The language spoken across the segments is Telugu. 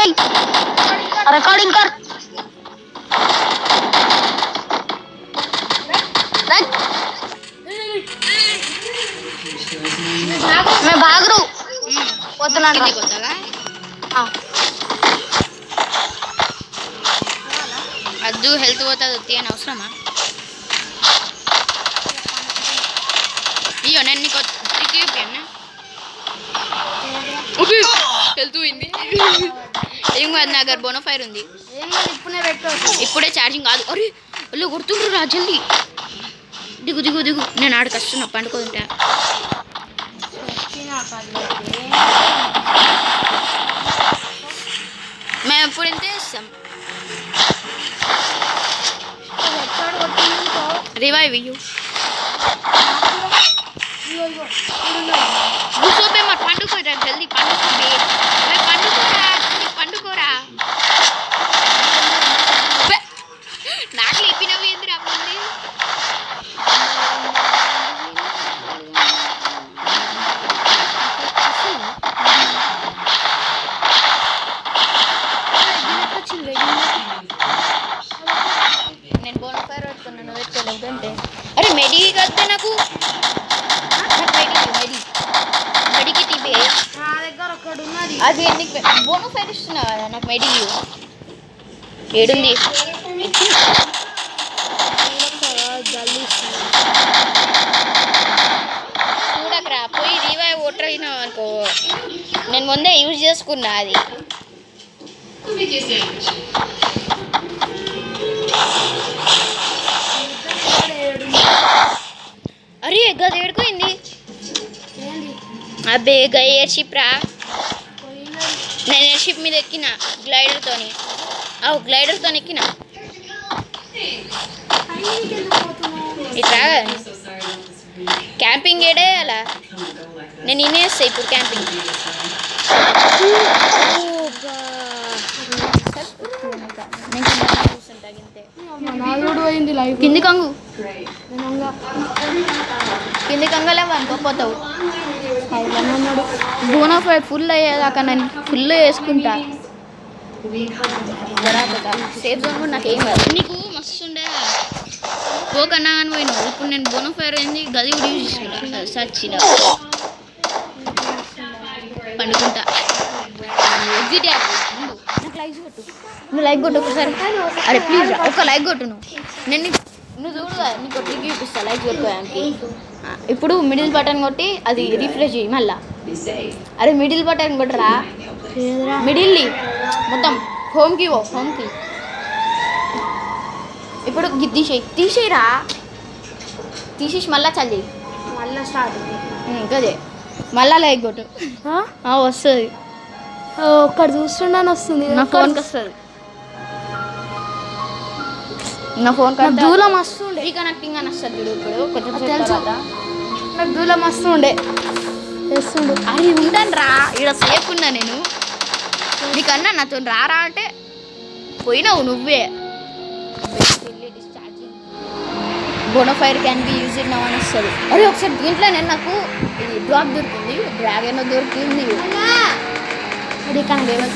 रिकॉर्डिंग कर देख, मैं भाग रू పోతున్నాను రా. కొత్తగా ఆ, అద్దు హెల్త్ పోతుంది వత్తి అని అవసరమా అయ్యో నేను నీకు ట్రిక్ చూపాను హెల్త్ పోయింది ఏం కాదు నా దగ్గర బోనోఫైర్ ఉంది ఏం కాదు, ఇప్పుడే పెట్టు ఇప్పుడే ఛార్జింగ్ కాదు అరే వాళ్ళు కొడుతుండ్రు రా జల్దీ దిగు దిగు దిగు నేను ఆడికి వస్తున్నా పండుకోతుంటా మేము ఎప్పుడు ఇంతే ఇస్తాం రివైవ్ ఇయ్యు కూర్చోబే మరి పండుకోరా జల్దీ పండుకోబే అరే పండుకోరా జల్దీ పండుకోరా బే, నాకు లేపినవి ఏందిరా ముందు నేను బోనఫైర్ పెట్టుకున్నాను పెట్టుకోలేదు అంటే అరే మెడి కడితే నాకు నాకు మెడి మెడి మెడికి తీపే నా దగ్గర ఒకడు ఉన్నది అది నీకు బోనఫైర్ ఇస్తున్నావు కదా నాకు మెడి ఏడుంది చూడకరా పోయి రివైవ్ ఓటర్ అయినావు అనుకో నేను ముందే యూజ్ చేసుకున్నా అది అరే గది ఏడుకోయింది అబ్బే గా ఎయిర్ షిప్ రా నేను ఎయిర్ షిప్ మీద ఎక్కిన గ్లైడర్తోని అవు గ్లైడర్తో ఎక్కిన ఇట్లా క్యాంపింగ్ ఏడే అలా నేను ఇనేస్తా ఇప్పుడు క్యాంపింగ్ నాలుగు పోయింది లైఫ్ కింది కంగు కింది కంగలే అనుకోపోతావు ఉన్నాడు బోనాఫైడ్ ఫుల్ అయ్యేదాకా నేను ఫుల్ వేసుకుంటా సేఫ్ జోన్ కూడా నాకేం కాదు నీకు మస్తు ఉండే పోకన్నా అని పోయినావు ఇప్పుడు నేను బోనోఫైర్ అయింది గది కూడా యూజ్ చేసుకుంటా సచ్చిన పండుకుంటా ఎగ్జిట్ యాప్ ముందు. నాకు లైక్ కొట్టు నువ్వు లైక్ కొట్టు ఒకసారి అరే ప్లీజ్ ఒక లైక్ కొట్టు నువ్వు నేను నీ- నువ్వు చూడు కదా, నీకు ట్రిక్ చూపిస్తా లైక్ కొట్టుకోవడానికి ఆ, ఇప్పుడు మిడిల్ బటన్ కొట్టి అది రిఫ్రెష్ చేయి మళ్ళా అరే మిడిల్ బటన్ కొట్టరా మిడిల్ని మొత్తం హోమ్కి పో హోమ్కి ఇప్పుడు గి- తీసేయి తీసేయరా తీసేసి మళ్ళా చల్లి మళ్ళీ స్టార్ట్ గదే మళ్ళా లైక్ కొట్టు ఆ, వస్తుంది ఒక్కడు చూస్తున్నాను వస్తుంది నా ఫోన్కి వస్తుంది నా ఫోన్ నాకు దూలం వస్తుండే రీకనెక్టింగ్ అని వస్తుంది చూడు ఇప్పుడు కొంచెం సేపు తెలుసు. తర్వాత. నాకు దూలం వస్తుండే చేస్తుండు అరే ఉంటాను రా ఇక్కడ సేఫ్ ఉన్నా నేను నీకన్నా నాతో రారా అంటే పోయినావు నువ్వే bonfire can be use it now అని వస్తుంది అరే ఒకసారి దీంట్లో నేను నాకు ఇది డ్రాప్ దొరికింది డ్రాగన్ దొరికింది అది కానీ గేమ్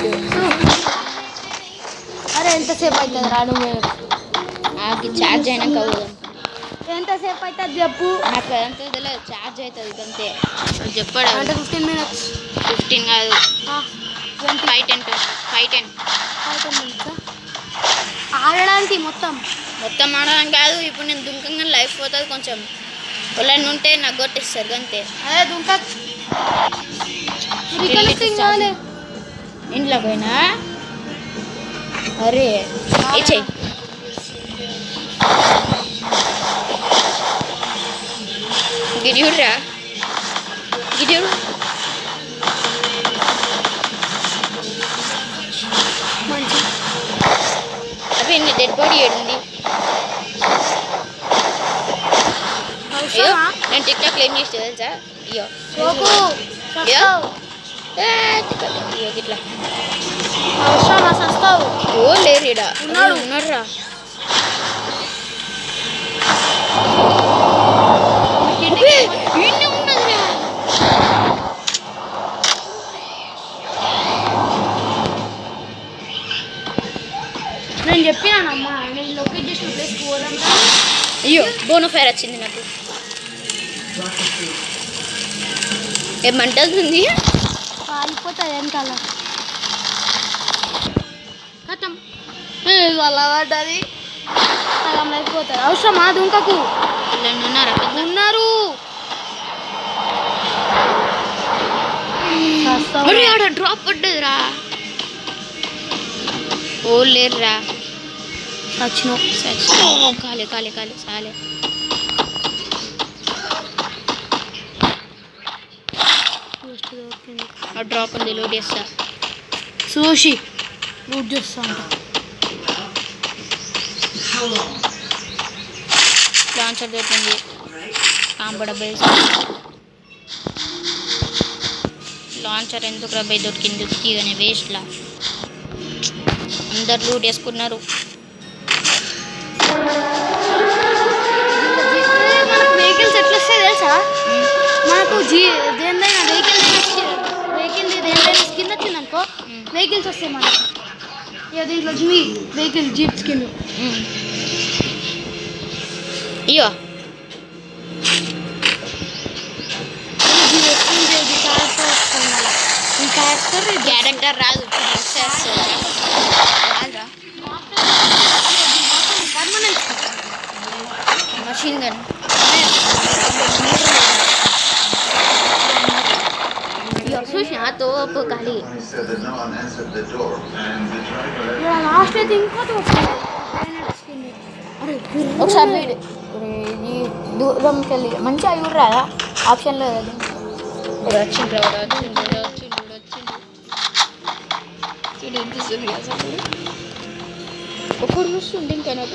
అరే ఎంతసేపు అవుతుంది రా నువ్వు నాకు ఛార్జ్ అయినాక పోదాం. ఎంతసేపు అవుతుంది చెప్పు నాకు అంతే తెలియదు ఛార్జ్ అవుతుంది అంతే అది చెప్పాడు అంటే ఫిఫ్టీన్ మినిట్స్ ఫిఫ్టీన్ కాదు ఫైవ్ టెన్ ఫైవ్ టెన్ ఆడడానికి మొత్తం మొత్తం ఆడడం కాదు ఇప్పుడు నేను దుంకంగా లైఫ్ పోతుంది కొంచెం వాళ్ళని ఉంటే నాకు కొట్టిస్తారు అంతే అదే దుంక రికనెక్టింగ్ కాలే ఇంట్లో పోయినా అరే ఏ చెయ్యి గిరియుడురా గిరియుడు మంచి అవి నీ డెడ్ బాడీ ఏడుంది అయ్యో అవసరమా నేను టిక్టాక్ క్లెయిమ్ చేస్తే తెలుసా అయ్యో గోకు అయ్యో సస్తావు ఏ, TikTok. అయ్యో ఇట్లా అవసరమా సస్తావు ఓ లేరు ఈడ ఉన్నాడు. ఉన్నాడురా ఈయనే ఉన్నదిరా ఆఫ్ ఫైర్ వచ్చింది నాకు ఏమంటుంది కాలిపోతుంది వెనకాల కథం అలా పడ్డది సగం అయిపోతుంది అవసరమా దుంకకు వీళ్ళని ఉన్నారా ఉన్నారు అరే ఆడ డ్రాప్ పడ్డదిరా ఓ లేరురా వచ్చినావు సరే కాలే కాలే కాలే సాలే ఆ డ్రాప్ ఉంది లోడ్ చేస్తా చూసి లూట్ చేస్తా అంట లాంచర్ దొరికింది కాంబడ బేస్ లాంచర్ ఎందుకు రబ్బై దొరికింది ఉత్తిగానే వేస్ట్లా అందరు లూట్ వేసుకున్నారు మనకు వెహికల్స్ ఎట్లా వస్తాయి తెలుసా మనకు జీ దేనిదైనా వెహికల్ వెహికల్ దేనిదైనా స్కిన్ వచ్చింది అనుకో వెహికల్స్ వస్తాయి మనకు ఇక దీంట్లో మీ వెహికల్ జీప్ స్కిన్ మ్మ్. ఇయ్యో ఇది వస్తుంది ఇది క్యారెక్టర్ వస్తుంది అలా ఈ క్యారెక్టర్ క్యారెక్టర్ రాదు రాదురా పర్మనెంట్ మషిన్ గన్ చూసిన తోపు ఖాళీ He said that no one answered the door, and the driver ఇలా లాస్ట్ అయితే ఇంకోటి వస్తుంది Granite skin. అరే ఒకసారి వీడు ఒరే, ఈ దూరంకి వెళ్ళి మంచిగా అవి కూడా రాదా ఆప్షన్లో అది వచ్చిండ్రు ఎవరు వచ్చిండ్రు ఎవరు వచ్చిండ్రు ఎవరు వచ్చిండ్రు చూడు ఎంత సులువు అసలు ఒకడు చూస్తుండే ఇంకా నాకు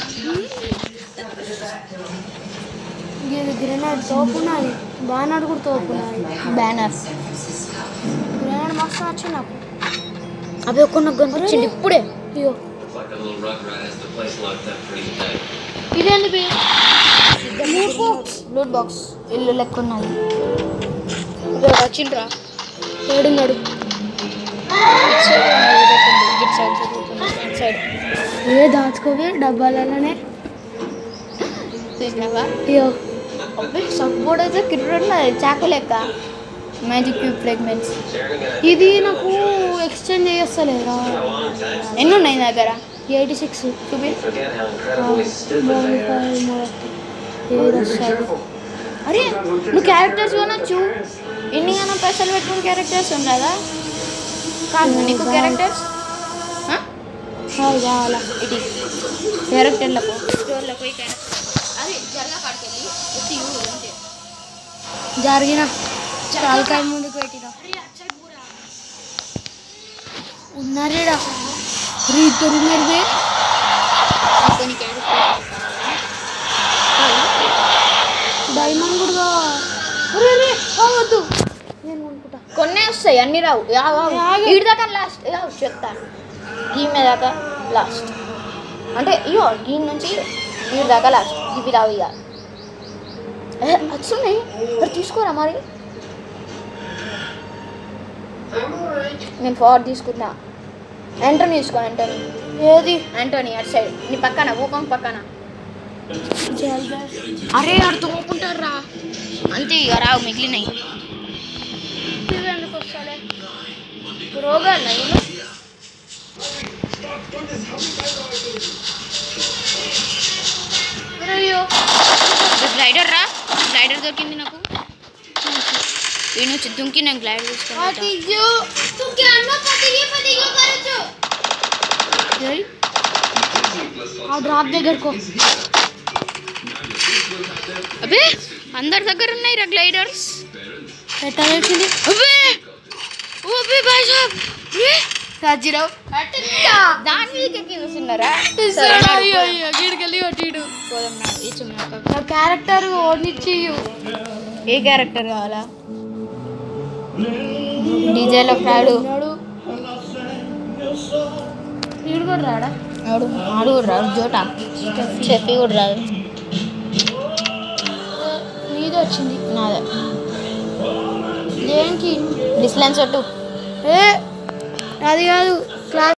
ఇది గ్రెనేడ్ తోపున్నది బానర్ కూడా తోపున్నది బ్యానర్ గ్రెనేడ్ మస్తు నచ్చింది నాకు అవి ఒక్క నాకు కనిపించింది ఇప్పుడే అయ్యో Looks like a little rugrat has the place locked up pretty tight. ఇదేంది బే లూట్ బాక్స్ లూట్ బాక్స్ ఇల్లు లెక్క ఉన్నది వచ్చిండ్రా ఏడున్నాడు ఇటు సైడ్ ఇటు సైడ్ ఏ దాచుకోవే డబ్బాలలోనే చూసినావా అయ్యో అబ్బాయి సపోర్ట్ అయితే కిర్రున్నది చాకు లెక్క మ్యాజిక్ క్యూబ్ ఫ్రాగ్మెంట్స్ ఇది నాకు ఎక్స్చేంజ్ చేస్తలేదా ఎన్ని ఉన్నాయి నీ దగ్గర ఎయిటీ సిక్స్ చూపి Forget how incredible we stood with ఏది Be వస్తుంది careful. అరే నువ్వు క్యారెక్టర్స్ కొనొచ్చు ఎన్ని గానో పైసలు పెట్టుకుని క్యారెక్టర్స్ ఉండదా కాదు నీకు క్యారెక్టర్స్ కావాలా ఇది క్యారెక్టర్లకు స్టోర్లో పోయి క్యారెక్టర్ అది జరగా కాడికెళ్ళి వచ్చి ఇవ్వు అంతే జరిగిన చాలకాయ ముందుకు పెట్టిన ఉన్నారేడా రీ ఇద్దరు ఉన్నారు బే కొన్ని క్యారెక్టర్స్ డైమండ్ కూడా కావాలి అరే అరే కావద్దు నేను అనుకుంటా కొన్నే వస్తాయి అన్ని రావు యావ్ యావ్. ఆగు. ఈడి దాకా లాస్ట్ యావ్ చెప్తాను ఈమె దాకా లాస్ట్ అంటే ఇయో దీని నుంచి ఈడి దాకా లాస్ట్ ఇవి రావు ఇక ఏ, వచ్చున్నాయి మరి తీసుకోరా మరి నేను ఫార్వర్డ్ తీసుకున్నా యాంటోనీ తీసుకో యాంటోనీ ఏది యాంటోనీ అటు సైడ్ నీ పక్కన ఊపం పక్కన అరే అటు ఊపుకుంటారు రా అంతే ఇక రావు మిగిలినాయి ఎందుకు వస్తాడే రోగాలు వీళ్ళు అయ్యో గ్లైడర్ రా గ్లైడర్ దొరికింది నాకు వీడి నుంచి దుంకి నేను గ్లైడర్ తీసుకుని అతిజు तू क्या ना पतिगे पतिगे करছো ఏయ్ ఆ డ్రాప్ దగ్గరకు అబే అందరి దగ్గర ఉన్నాయి రా గ్లైడర్స్ ఎట్లా తెలిసింది అబే ఓ అబే బాయ్ సాబ్ ఏ రాజీరావు దాని మీద ఎక్కి చూస్తున్నారా అయ్యో అయ్యో గిడికెళ్ళి కొట్టిడు పోదాం నా ఇచ్చు నాకు నా క్యారెక్టర్ ఓడిచ్చి ఏ క్యారెక్టర్ కావాలా డీజేలో రాడు వీడు కూడా రాడా ఆడు ఆడు కూడా రాడు జోట చెప్పి కూడా రాదు నీది వచ్చింది నాదే దేనికి డిస్లెన్స్ ఒట్టు ఏ అది కాదు క్లాస్